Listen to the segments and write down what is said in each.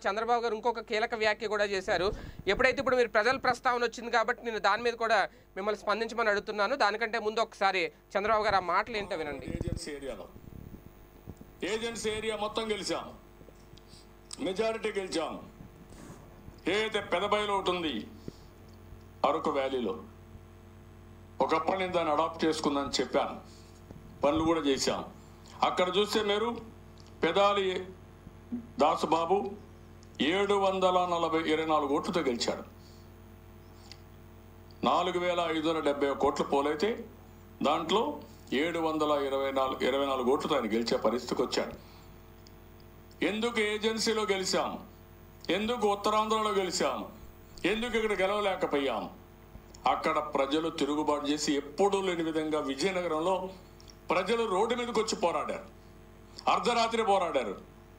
చంద్రబాబు గారు ఇంకొక కీలక వ్యాఖ్య కూడా చేశారు ఎప్పుడైతే ఇప్పుడు మీరు ప్రజల ప్రస్తావన వచ్చింది కాబట్టి నేను దాని మీద కూడా మిమ్మల్ని స్పందించమని అడుగుతున్నాను దానికంటే ముందు ఒకసారి చంద్రబాబు గారు ఆ మాటలు ఏంటో వినండి ఏజెన్సీ ఏరియాలో ఏజెన్సీ ఏరియా మొత్తం గెలిచాం మెజారిటీ గెలిచాం ఏదైతే పెదబయలు ఒకటి ఉంది అరకు వ్యాలీలో ఒకప్పుడు నేను దాన్ని అడాప్ట్ చేసుకుందని చెప్పాను పనులు కూడా చేశాం అక్కడ చూస్తే మీరు పెదాలి దాసుబాబు ఏడు వందల నలభై ఇరవై నాలుగు ఓట్లతో గెలిచాడు నాలుగు వేల ఐదు వందల డెబ్బై ఒక కోట్ల పోలైతే దాంట్లో ఏడు వందల ఇరవై నాలుగు ఇరవై నాలుగు ఓట్లతో ఆయన గెలిచే పరిస్థితికి వచ్చాడు ఎందుకు ఏజెన్సీలో గెలిచాం ఎందుకు ఉత్తరాంధ్రలో గెలిచాం ఎందుకు ఇక్కడ గెలవలేకపోయాం అక్కడ ప్రజలు తిరుగుబాటు చేసి ఎప్పుడూ లేని విధంగా విజయనగరంలో ప్రజలు రోడ్డు మీదకి వచ్చి పోరాడారు అర్ధరాత్రి పోరాడారు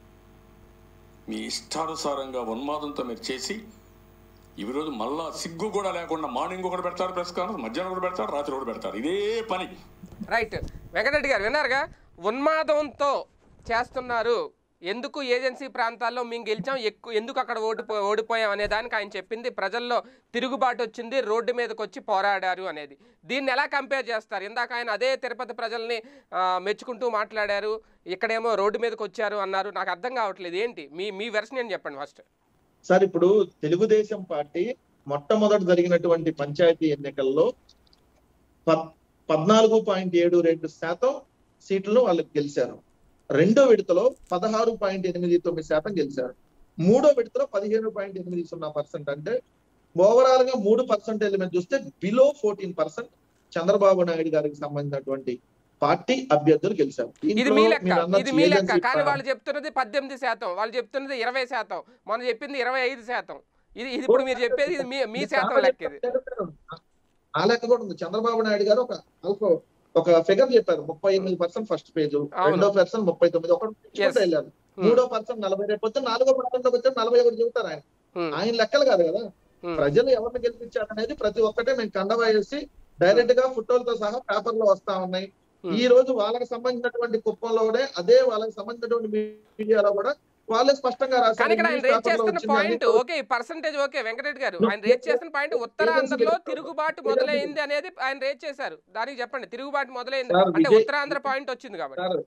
మీ ఇష్టానుసారంగా ఉన్మాదంతో మీరు చేసి ఈ రోజు మళ్ళా సిగ్గు కూడా లేకుండా మార్నింగ్ ఒకటి పెడతారు ప్రెస్ కాన్ఫరెన్స్ మధ్యాహ్నం ఒకటి పెడతారు రాత్రి ఒకటి పెడతారు ఇదే పని రైట్ వెంకటరెడ్డి గారు విన్నారుగా ఉన్మాదంతో చేస్తున్నారు ఎందుకు ఏజెన్సీ ప్రాంతాల్లో మేము గెలిచాం ఎక్కువ ఎందుకు అక్కడ ఓడిపో ఓడిపోయాం అనే దానికి ఆయన చెప్పింది ప్రజల్లో తిరుగుబాటు వచ్చింది రోడ్డు మీదకి వచ్చి పోరాడారు అనేది దీన్ని ఎలా కంపేర్ చేస్తారు ఇందాక ఆయన అదే తిరుపతి ప్రజల్ని ఆ, మెచ్చుకుంటూ మాట్లాడారు ఇక్కడేమో రోడ్డు మీదకి వచ్చారు అన్నారు నాకు అర్థం కావట్లేదు ఏంటి మీ మీ వెర్షన్ ఏంటి చెప్పండి ఫస్ట్ సార్ ఇప్పుడు తెలుగుదేశం పార్టీ మొట్టమొదటి జరిగినటువంటి పంచాయతీ ఎన్నికల్లో పద్- పద్నాలుగు పాయింట్ ఏడు రెండు శాతం సీట్లు వాళ్ళు గెలిచారు రెండో విడతలో పదహారు పాయింట్ ఎనిమిది తొమ్మిది శాతం గెలిచారు మూడో విడతలో పదిహేను పాయింట్ ఎనిమిది సున్నా పర్సెంట్ అంటే ఓవరాల్ గా మూడు పర్సెంటేజ్ మీద చూస్తే below fourteen percent Chandrababu Naidu గారికి సంబంధించినటువంటి పార్టీ అభ్యర్థులు గెలిచారు ఇది దీంట్లో మీ లెక్క మీరు అన్నట్టు ఇది మీ లెక్క ఏజెన్సీ కానీ పరంగా- వాళ్ళు చెప్తున్నది పద్దెనిమిది శాతం వాళ్ళు చెప్తున్నది ఇరవై శాతం మనం చెప్పింది ఇరవై ఐదు శాతం ఇది ఇది ఇప్పుడు మీరు చెప్పేది ఇది మీ మీ ఇది శాతం చాలా లెక్క ఇది చెప్పారు. ఆ లెక్క కూడా ఉంది చంద్రబాబు నాయుడు గారు ఒక ఆల్ఫో ఒక ఫిగర్ చెప్పారు ముప్పై ఎనిమిది పర్సెంట్ ఫస్ట్ పేజ్ రెండో పర్సన్ ముప్పై తొమ్మిది ఒకటి Yes. వెళ్ళారు Hmm. మూడో పర్సన్ నలభై రేపు వచ్చి నాలుగో పర్సెంట్ వచ్చి నలభై ఒకటి చెబుతారు ఆయన Hmm. ఆయన లెక్కలు కాదు కదా Hmm. ప్రజలు ఎవరిని గెలిపించారు అనేది ప్రతి ఒక్కటే మేము కండవా వేసి డైరెక్ట్ గా ఫోటోలతో సహా పేపర్ లో వస్తా ఉన్నాయి Hmm. ఈ రోజు వాళ్ళకి సంబంధించినటువంటి కుప్పంలోనే అదే వాళ్ళకి సంబంధించినటువంటి మీడియాలో కూడా వాళ్ళే స్పష్టంగా కానీ రాశారు ఇక్కడ ఆయన న్యూస్ రేట్ పేపర్లో చేస్తున్న వచ్చింది పాయింట్ అన్ని ఓకే పర్సంటేజ్ ఓకే వెంకటరెడ్డి గారు నువ్వు ఆయన రేట్ చేస్తున్న పాయింట్ ఉత్తరాంధ్రలో ఏజెన్సీ తిరుగుబాటు ఏజెన్సీ మొదలైంది అనేది ఆయన రేట్ చేశారు దానికి చెప్పండి తిరుగుబాటు మొదలైంది సార్, అంటే విజయ్- ఉత్తరాంధ్ర పాయింట్ వచ్చింది కాబట్టి సార్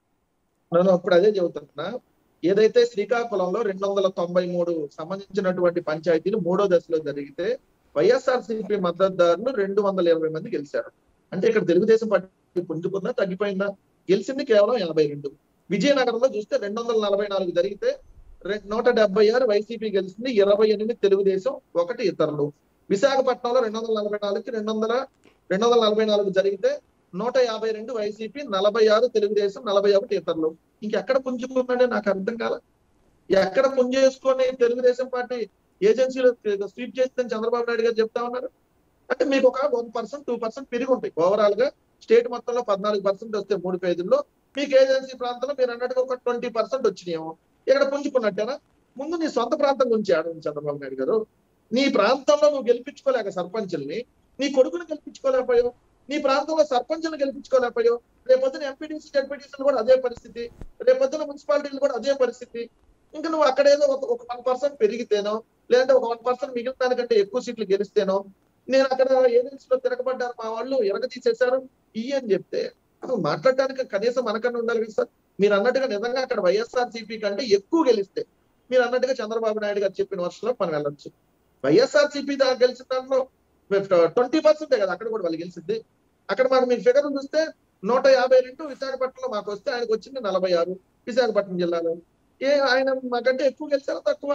నేను ఇప్పుడు అదే చెబుతున్నా ఏదైతే శ్రీకాకుళంలో రెండు వందల తొంభై మూడు సంబంధించినటువంటి పంచాయతీలు మూడో దశలో జరిగితే వైఎస్ఆర్ సిపి మద్దతుదారులు రెండు వందల ఇరవై మంది గెలిచారు అంటే ఇక్కడ తెలుగుదేశం పార్టీ పుంజుకుందా తగ్గిపోయిందా గెలిచింది కేవలం యాభై రెండు విజయనగరంలో చూస్తే రెండు వందల నలభై నాలుగు జరిగితే రె- నూట డెబ్బై ఆరు వైసీపీ గెలిచింది ఇరవై ఎనిమిది తెలుగుదేశం ఒకటి ఇతరులు విశాఖపట్నంలో రెండు వందల నలభై నాలుగుకి రెండు వందల రెండు వందల నలభై నాలుగు జరిగితే నూట యాభై రెండు వైసీపీ నలభై ఆరు తెలుగుదేశం నలభై ఒకటి ఇతరులు ఇంకెక్కడ పుంజుకుందంటే నాకు అర్థం కాల ఎక్కడ పుంజు చేసుకొని తెలుగుదేశం పార్టీ ఏజెన్సీలో స్వీప్ చేస్తుందని చంద్రబాబు నాయుడు గారు చెప్తా ఉన్నారు అంటే మీకు ఒక వన్ పర్సెంట్ టూ పర్సెంట్ పెరిగి ఉంటాయి ఓవరాల్ గా స్టేట్ మొత్తంలో పద్నాలుగు పర్సెంట్ వస్తే మూడు పేజీల్లో మీకు ఏజెన్సీ ప్రాంతంలో మీరు అన్నట్టుగా ఒక ట్వంటీ పర్సెంట్ వచ్చినాయేమో ఇక్కడ పుంజుకున్నట్టేనా ముందు నీ సొంత ప్రాంతం గురించి ఆడండి చంద్రబాబు నాయుడు గారు నీ ప్రాంతంలో నువ్వు గెలిపించుకోలేక సర్పంచుల్ని నీ కొడుకుని గెలిపించుకోలేకపోయావు నీ ప్రాంతంలో సర్పంచులను గెలిపించుకోలేకపోయావు రేపొద్దున ఎంపీటీసీ జడ్పీటీసీలు కూడా అదే పరిస్థితి రేపొద్దున మున్సిపాలిటీలు కూడా అదే పరిస్థితి ఇంకా నువ్వు అక్కడ ఏదో ఒక ఒక వన్ పర్సెంట్ పెరిగితేనో లేదంటే ఒక వన్ పర్సెంట్ మిగిలిన దానికంటే ఎక్కువ సీట్లు గెలిస్తేనో నేను అక్కడ ఏజెన్సీలో తిరగబడ్డారు మా వాళ్ళు ఎరగ తీసేశారు ఇయ్యి అని చెప్తే అసలు మాట్లాడడానికి కనీసం మనకన్నా ఉండాలి కదా సార్ మీరు అన్నట్టుగా నిజంగా అక్కడ వైఎస్ఆర్ సిపి కంటే ఎక్కువ గెలిస్తే మీరు అన్నట్టుగా చంద్రబాబు నాయుడు గారు చెప్పిన వర్షంలో మనం వెళ్ళొచ్చు వైఎస్ఆర్ సిపి గెలిచిన దాంట్లో ట్వంటీ పర్సెంటే కదా అక్కడ కూడా వాళ్ళు గెలిచింది అక్కడ మనం మీరు ఫిగర్ చూస్తే నూట యాభై రెండు విశాఖపట్నంలో మాకు వస్తే ఆయనకు వచ్చింది నలభై ఆరు విశాఖపట్నం జిల్లాలో ఏ ఆయన మాకంటే ఎక్కువ గెలిచారా తక్కువ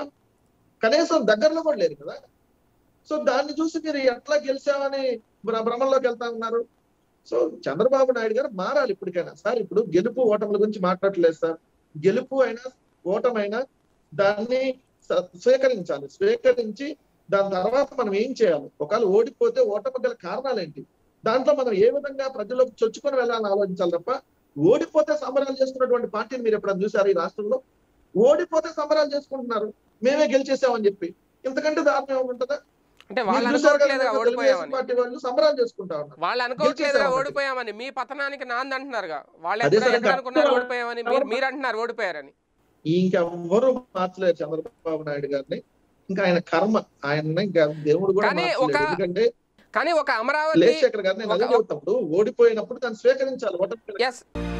కనీసం దగ్గరలో కూడా లేరు కదా సో దాన్ని చూసి మీరు ఎట్లా గెలిచామని భ్ర- భ్రమంలోకి వెళ్తా ఉన్నారు సో చంద్రబాబు నాయుడు గారు మారాలి ఇప్పటికైనా సార్ ఇప్పుడు గెలుపు ఓటముల గురించి మాట్లాడట్లేదు సార్ గెలుపు అయినా ఓటమైనా దాన్ని స- స్వీకరించాలి స్వీకరించి దాని తర్వాత మనం ఏం చేయాలి ఒకవేళ ఓడిపోతే ఓటమి గల కారణాలు ఏంటి దాంట్లో మనం ఏ విధంగా ప్రజల్లోకి చొచ్చుకొని వెళ్ళాలని ఆలోచించాలి తప్ప ఓడిపోతే సంబరాలు చేసుకున్నటువంటి పార్టీని మీరు ఎప్పుడైనా చూసారు ఈ రాష్ట్రంలో ఓడిపోతే సంబరాలు చేసుకుంటున్నారు మేమే గెలిచేసామని చెప్పి ఇంతకంటే దారుణం ఏమైనా ఉంటుందా అంటే వాళ్ళు మీరు చూసారు కదా అనుకోవట్లేదుగా తెలుగుదేశం ఓడిపోయామని పార్టీ వాళ్ళు సంబరాలు చేసుకుంటా ఉన్నారు వాళ్ళు అనుకోవట్లేదుగా గెలిచేసామని. ఓడిపోయామని మీ పతనానికి నాంది అంటున్నారుగా వాళ్ళు అదే ఎక్కడ సార్ ఎక్కడ అనుకున్నారు ఇంకా- ఓడిపోయామని మీరు మీరు అంటున్నారు ఓడిపోయారని ఇంకెవ్వరూ మార్చలేరు చంద్రబాబు నాయుడు గారిని ఇంకా ఆయన కర్మ ఆయన ఇంకా దేవుడు కూడా కానీ మార్చలేడు ఒక- ఎందుకంటే కానీ ఒక అమరావతి లేశేఖర్ గారు నేను అదే ఒక- చెప్తాప్పుడు ఓడిపోయినప్పుడు దాన్ని స్వీకరించాలి ఓటమి ఎస్